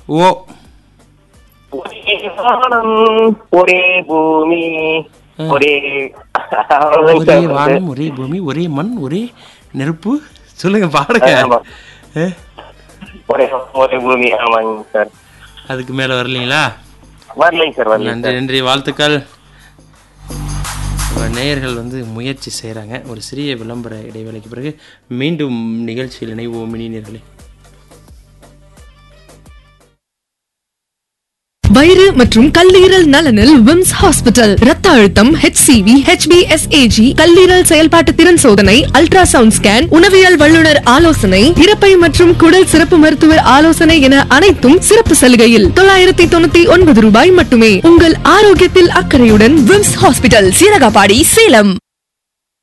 ஓ ஒரே வானம் ஒரே பூமி ஆ. ஒரே ஒரே வானம் ஒரே பூமி ஒரே மண் ஒரே நெருப்பு சொல்லுங்க பாடுங்க ஆமா. ஆ, ஒரே ஒரே பூமி ஆமாங்க சார் அதுக்கு மேல வரலீங்களா வரலைங்க சார் வரலைங்க நன்றி நன்றி வாழ்த்துக்கள் நம்ம நேயர்கள் வந்து முயற்சி செய்கிறாங்க ஒரு சிறிய விளம்பர இடைவேளைக்கு பிறகு மீண்டும் நிகழ்ச்சியில் இணைவோம் மினி நேர்களே வயிறு மற்றும் கல்லீரல் நலனில் விம்ஸ் ஹாஸ்பிட்டல் ரத்த அழுத்தம் ஹெச்சிவி ஹெச்பிஎஸ்ஏஜி கல்லீரல் செயல்பாட்டு திறன் சோதனை அல்ட்ராசவுண்ட் ஸ்கேன் உணவியல் வல்லுநர் ஆலோசனை இறப்பை மற்றும் குடல் சிறப்பு மருத்துவர் ஆலோசனை என அனைத்தும் சிறப்பு சலுகையில் தொள்ளாயிரத்தி தொண்ணூத்தி ஒன்பது ரூபாய் மட்டுமே உங்கள் ஆரோக்கியத்தில் அக்கறையுடன் விம்ஸ் ஹாஸ்பிட்டல் சீரகாபாடி சேலம்